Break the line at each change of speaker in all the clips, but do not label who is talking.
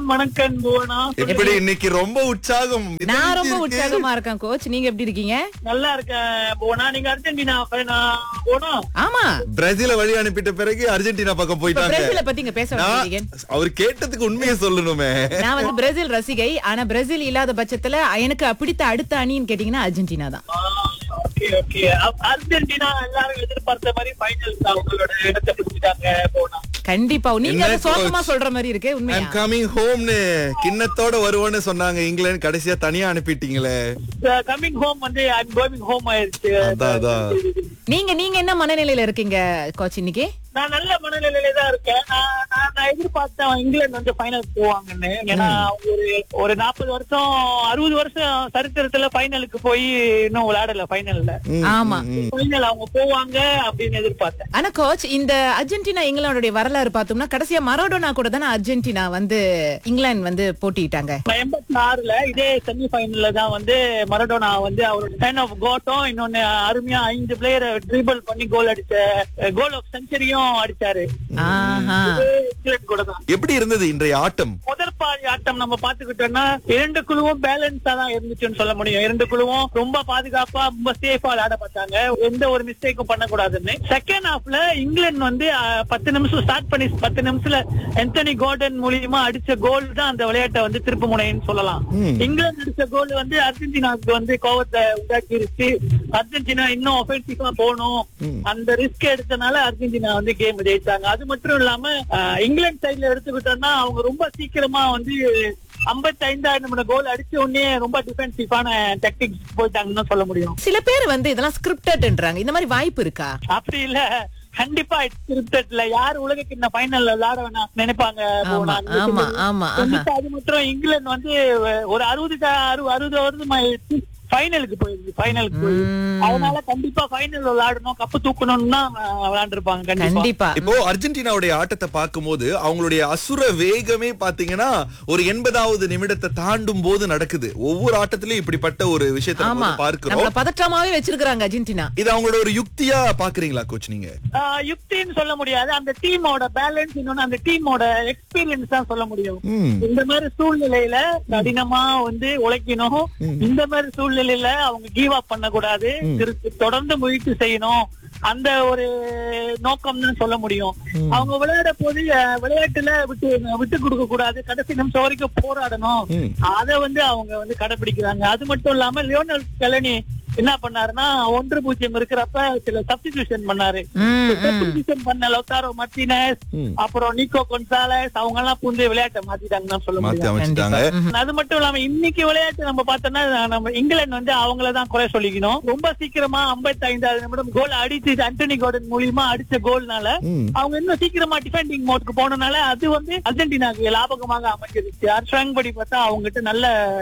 வணக்கம் புவனா
எப்படி இன்னைக்கு ரொம்ப உற்சாகம்
நான் ரொம்ப
இருக்கு.
உற்சாகமா இருக்கேன் கோச் நீங்க எப்படி இருக்கீங்க
நல்லா இருக்கேன் புவனா நீங்க அர்ஜென்டினா fan ஆ, புவனா
ஆமா
பிரேசில வழி அனுப்பிட்ட பிறகு அர்ஜென்டினா பக்கம்
இப்ப
போயிட்டாங்க
பிரேசில பத்தி இங்க பேச
நான்
வந்தீங்க
அவர் கேட்டதுக்கு உண்மையை சொல்லணுமே
நான் வந்து பிரேசில் ரசிகை ஆனா பிரேசில் இல்லாத பட்சத்துல எனக்கு பிடித்த அடுத்த அணின்னு கேட்டீங்கன்னா அர்ஜென்டினா தான்
ஓகே ஓகே அர்ஜென்டினா எல்லாரும் எதிர்பார்த்த மாதிரி ஃபைனல் அவங்களோட இடத்தை பிடிச்சிட்டாங்க புவனா
கண்டிப்பா நீங்க அதை
என்ன
சோகமா
coach?
சொல்ற மாதிரி இருக்கு
ஐம்
உண்மையா
கமிங் ஹோம்னு கிண்ணத்தோட வருவோன்னு சொன்னாங்க இங்கிலாந்து கடைசியா தனியா அனுப்பிட்டீங்களே
கமிங் ஹோம் வந்து ஐம் கோயிங் ஹோம் ஆயிருச்சு
அதான், அதான்.
நீங்க நீங்க என்ன மனநிலையில இருக்கீங்க கோச் இன்னைக்கு
நான் நல்ல மனநிலையில தான் இருக்கேன் நான் நான் நான் எதிர்பார்த்தேன் இங்கிலாந்து வந்து ஃபைனல் போவாங்கன்னு ஏன்னா ஒரு ஒரு நாற்பது வருஷம் அறுபது வருஷம் சரித்திரத்துல ஃபைனலுக்கு போய் இன்னும் விளையாடல ஃபைனல்ல
ம்,
ஆமா.
ம், ம்.
ஃபைனல் அவங்க போவாங்க அப்படின்னு எதிர்பார்த்தேன்
ஆனா கோச் இந்த அர்ஜென்டினா இங்கிலாந்துடைய வரலாறு பார்த்தோம்னா கடைசியா மரோடோனா கூட தானே அர்ஜென்டினா வந்து இங்கிலாந்து வந்து போட்டிட்டாங்க
எண்பத்தி ஆறுல இதே செமி ஃபைனல்ல தான் வந்து மரடோனா வந்து அவரோட டென் ஆஃப் கோட்டும் இன்னொன்னு அருமையா ஐந்து பிளேயரை ட்ரிபிள் பண்ணி கோல் அடிச்ச கோல் ஆஃப் செஞ்சுரியும் அடிச்சாரு
ஆஹா
இது இங்கிலாந்து கூட தான்
எப்படி இருந்தது இன்றைய ஆட்டம்
முதல் பாதி ஆட்டம் நம்ம பாத்துக்கிட்டோம்னா இரண்டு குழுவும் பேலன்ஸா தான் இருந்துச்சுன்னு சொல்ல முடியும் இரண்டு குழுவும் ரொம்ப பாதுகாப்பா ரொம்ப சேஃபா விளையாட பார்த்தாங்க எந்த ஒரு மிஸ்டேக்கும் பண்ணக்கூடாதுன்னு செகண்ட் ஹாஃப்ல இங்கிலாந்து வந்து அஹ், பத்து நிமிஷம் ஸ்டார்ட் பண்ணி பத்து நிமிஷத்துல என்டனி கோர்டன் மூலியமா அடிச்ச கோல் தான் அந்த விளையாட்டை வந்து திருப்பு முனைன்னு சொல்லலாம்
ம்.
இங்கிலாந்து அடிச்ச கோல் வந்து அர்ஜென்டினாவுக்கு வந்து கோவத்தை உண்டாக்கிருச்சு அர்ஜென்டினா இன்னும் ஒஃபென்சிவா போகணும் அந்த ரிஸ்க் எடுத்தனால அர்ஜென்டினா வந்து கேம் ஜெயிச்சாங்க அது மட்டும் இல்லாம அஹ், இங்கிலாந்து சைடுல எடுத்துக்கிட்டோம்னா அவங்க ரொம்ப சீக்கிரமா வந்து ஐம்பத்தி ஐந்தாயிரம் நிமிடம் கோல் அடிச்ச உடனே ரொம்ப டிஃபென்சிவான டெக்டிக்ஸ் போயிட்டாங்கன்னு சொல்ல முடியும்
சில பேர் வந்து இதெல்லாம் ஸ்கிரிப்டட்ன்றாங்க இந்த மாதிரி வாய்ப்பு இருக்கா
அப்படி இல்ல கண்டிப்பா கிரிக்கெட்ல யார் உலக கிண்ண ஃபைனல்ல விளையாட வேணாம் நினைப்பாங்க
ஆமா
போனா.
ஆமா ஆமா ஆஹா.
கண்டிப்பா அது மட்டும் இங்கிலாந்து வந்து ஒரு அறுபது அறுபது அறுபது வருது ஃபைனலுக்கு போயிருக்கு ஃபைனலுக்கு போயிருக்கு
உம்.
அதனால கண்டிப்பா ஃபைனல் விளையாடணும் கப்பு தூக்கணும்னு தான் விளையாண்டுருப்பாங்க கண்டிப்பா
கண்டிப்பா
இப்போ அர்ஜென்டினாவுடைய ஆட்டத்தை பார்க்கும்போது அவங்களுடைய அசுர வேகமே பாத்தீங்கன்னா ஒரு எண்பதாவது நிமிடத்தை தாண்டும் போது நடக்குது ஒவ்வொரு ஆட்டத்திலயும் இப்படிப்பட்ட ஒரு விஷயத்தை நம்ம
ஆமா
வந்து பார்க்கிறோம்
நம்மள பதற்றமாவே வச்சிருக்காங்க அர்ஜென்டினா
இது அவங்களோட ஒரு யுக்தியா பாக்குறீங்களா கோச் நீங்க
ஆஹ் யுக்தின்னு சொல்ல முடியாது அந்த டீமோட பேலன்ஸ் இன்னொன்னு அந்த டீமோட எக்ஸ்பீரியன்ஸ் தான் சொல்ல முடியும்
ம்.
இந்த மாதிரி சூழ்நிலையில கடினமா வந்து உழைக்கணும் இந்த மாதிரி சூழ்நிலையில அவங்க கீவ் அப் பண்ண கூடாது திரு- தொடர்ந்து முயற்சி செய்யணும் அந்த ஒரு நோக்கம்னு சொல்ல முடியும் அவங்க விளையாட போது அஹ், விளையாட்டுல விட்டு விட்டு கொடுக்க கூடாது கடைசி நிமிஷம் வரைக்கும் போராடணும்
ம்.
அத வந்து அவங்க வந்து கடைபிடிக்கிறாங்க அது மட்டும் இல்லாம லியோனல் கெலனி என்ன பண்ணாருன்னா ஒன்று பூஜ்ஜியம் இருக்கிறப்ப சில சப்ஸ்டிடியூஷன் பண்ணாரு
ம், ம்.
சப்ஸ்டிடியூஷன் பண்ண லோத்தாரோ மார்டினஸ்
ம்.
அப்புறம் நிக்கோ கொன்சாலஸ் அவங்க எல்லாம் புந்து விளையாட்டை மாத்திட்டாங்கன்னு சொல்ல
மாத்தி
முடியும்
அமைச்சிட்டாங்க
அது மட்டும் இல்லாம இன்னைக்கு விளையாட்டு நம்ம பார்த்தோம்னா நம்ம இங்கிலாந்து வந்து அவங்கள தான் குறை சொல்லிக்கணும் ரொம்ப சீக்கிரமா 55 ஐந்தாவது நிமிடம் கோல் அடிச்சு அண்டனி கோர்டன் மூலியமா அடிச்ச கோல்னால
ம்.
அவங்க இன்னும் சீக்கிரமா டிஃபெண்டிங் மோட்க்கு போனனால அது வந்து அர்ஜென்டினாக்கு லாபகமாக அமைஞ்சிருச்சு ஸ்ட்ராங் படி பார்த்தா அவங்ககிட்ட நல்ல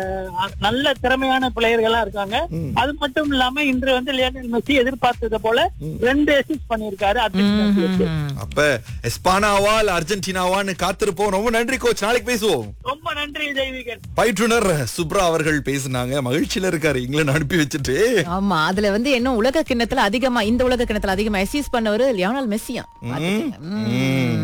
நல்ல திறமையான பிளேயர்களா இருக்காங்க அது மட்டும் இல்லாம இன்று வந்து லியோனல் மெஸ்ஸி எதிர்பார்த்ததை போல ரெண்டு அசிஸ்ட் பண்ணிருக்காரு அர்ஜென்டினா
அப்ப எஸ்பானாவா இல்ல அர்ஜென்டினாவான்னு காத்திருப்போம் ரொம்ப நன்றி கோச் நாளைக்கு பேசுவோம்
ரொம்ப நன்றி தெய்வீகன்
பயிற்றுனர் சுப்ரா அவர்கள் பேசினாங்க மகிழ்ச்சியில இருக்காரு இங்கிலாந்து அனுப்பி வச்சுட்டு
ஆமா அதுல வந்து இன்னும் உலக கிண்ணத்துல அதிகமா இந்த உலக கிண்ணத்துல அதிகமா எசீஸ் பண்ணவரு லியோனல் மெஸ்ஸியா
ம். ம்.